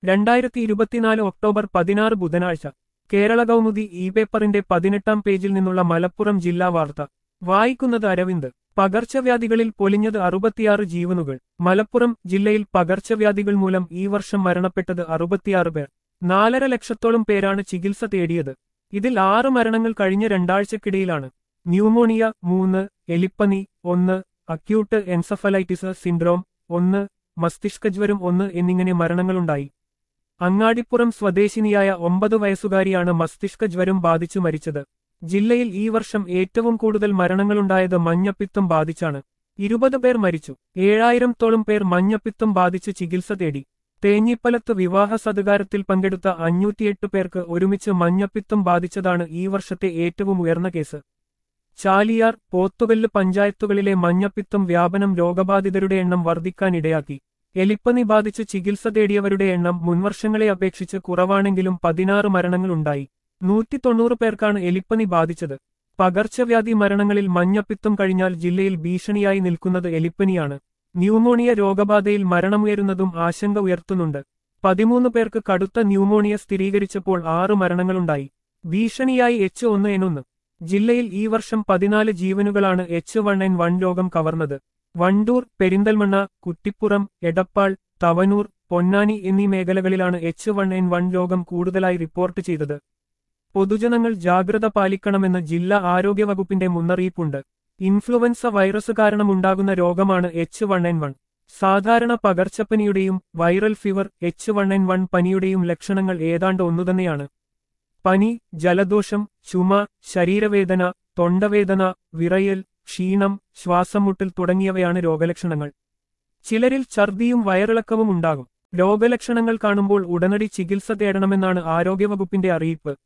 രണ്ടായിരത്തി ഇരുപത്തിനാല് ഒക്ടോബർ പതിനാറ് ബുധനാഴ്ച കേരള കൗമുദി ഇ പേപ്പറിന്റെ പതിനെട്ടാം പേജിൽ നിന്നുള്ള മലപ്പുറം ജില്ലാ വാർത്ത വായിക്കുന്നത് അരവിന്ദ് പകർച്ചവ്യാധികളിൽ പൊലിഞ്ഞത് അറുപത്തിയാറ് ജീവനുകൾ മലപ്പുറം ജില്ലയിൽ പകർച്ചവ്യാധികൾ മൂലം ഈ വർഷം മരണപ്പെട്ടത് അറുപത്തിയാറ് പേർ നാലര ലക്ഷത്തോളം പേരാണ് ചികിത്സ തേടിയത് ഇതിൽ ആറ് മരണങ്ങൾ കഴിഞ്ഞ രണ്ടാഴ്ചക്കിടയിലാണ് ന്യൂമോണിയ മൂന്ന് എലിപ്പനി ഒന്ന് അക്യൂട്ട് എൻസഫലൈറ്റിസ് സിൻഡ്രോം ഒന്ന് മസ്തിഷ്കജ്വരം ഒന്ന് എന്നിങ്ങനെ മരണങ്ങളുണ്ടായി അങ്ങാടിപ്പുറം സ്വദേശിനിയായ ഒമ്പത് വയസ്സുകാരിയാണ് മസ്തിഷ്കജ്വരം ബാധിച്ചു മരിച്ചത് ജില്ലയിൽ ഈ വർഷം ഏറ്റവും കൂടുതൽ മരണങ്ങളുണ്ടായത് മഞ്ഞപ്പിത്തം ബാധിച്ചാണ് ഇരുപത് പേർ മരിച്ചു ഏഴായിരത്തോളം പേർ മഞ്ഞപ്പിത്തം ബാധിച്ച് ചികിത്സ തേടി തേഞ്ഞിപ്പലത്ത് വിവാഹ സതുകാരത്തിൽ പങ്കെടുത്ത അഞ്ഞൂറ്റിയെട്ട് പേർക്ക് ഒരുമിച്ച് മഞ്ഞപ്പിത്തം ബാധിച്ചതാണ് ഈ വർഷത്തെ ഏറ്റവും ഉയർന്ന കേസ് ചാലിയാർ പോത്തുകല്ല് പഞ്ചായത്തുകളിലെ മഞ്ഞപ്പിത്തം വ്യാപനം രോഗബാധിതരുടെ എണ്ണം വർദ്ധിക്കാനിടയാക്കി എലിപ്പനി ബാധിച്ച് ചികിത്സ തേടിയവരുടെ എണ്ണം മുൻവർഷങ്ങളെ അപേക്ഷിച്ച് കുറവാണെങ്കിലും പതിനാറ് മരണങ്ങളുണ്ടായി നൂറ്റി തൊണ്ണൂറ് പേർക്കാണ് എലിപ്പനി ബാധിച്ചത് പകർച്ചവ്യാധി മരണങ്ങളിൽ മഞ്ഞപ്പിത്തം കഴിഞ്ഞാൽ ജില്ലയിൽ ഭീഷണിയായി നിൽക്കുന്നത് എലിപ്പനിയാണ് ന്യൂമോണിയ രോഗബാധയിൽ മരണമുയരുന്നതും ആശങ്ക ഉയർത്തുന്നുണ്ട് പതിമൂന്ന് പേർക്ക് കടുത്ത ന്യൂമോണിയ സ്ഥിരീകരിച്ചപ്പോൾ ആറ് മരണങ്ങളുണ്ടായി ഭീഷണിയായി എച്ച് ഒന്ന് എനൊന്ന് ജില്ലയിൽ ഈ വർഷം പതിനാല് ജീവനുകളാണ് എച്ച് വൺ എൻ വൺ രോഗം കവർന്നത് വണ്ടൂർ പെരിന്തൽമണ്ണ കുറ്റിപ്പുറം എടപ്പാൾ തവനൂർ പൊന്നാനി എന്നീ മേഖലകളിലാണ് എച്ച് വൺ എൻ വൺ രോഗം കൂടുതലായി റിപ്പോർട്ട് ചെയ്തത് പൊതുജനങ്ങൾ ജാഗ്രത പാലിക്കണമെന്ന് ജില്ലാ ആരോഗ്യവകുപ്പിന്റെ മുന്നറിയിപ്പുണ്ട് ഇൻഫ്ലുവൻസ വൈറസ് കാരണമുണ്ടാകുന്ന രോഗമാണ് എച്ച് വൺ എൻ വൺ സാധാരണ പകർച്ചപ്പനിയുടെയും viral fever H one N one പനിയുടെയും ലക്ഷണങ്ങൾ ഏതാണ്ട് ഒന്നുതന്നെയാണ് പനി ജലദോഷം ചുമ ശരീരവേദന തൊണ്ടവേദന വിറയൽ ക്ഷീണം ശ്വാസംമുട്ടൽ തുടങ്ങിയവയാണ് രോഗലക്ഷണങ്ങൾ ചിലരിൽ ഛർദിയും വയറിളക്കവും ഉണ്ടാകും രോഗലക്ഷണങ്ങൾ കാണുമ്പോൾ ഉടനടി ചികിത്സ തേടണമെന്നാണ് ആരോഗ്യവകുപ്പിന്റെ അറിയിപ്പ്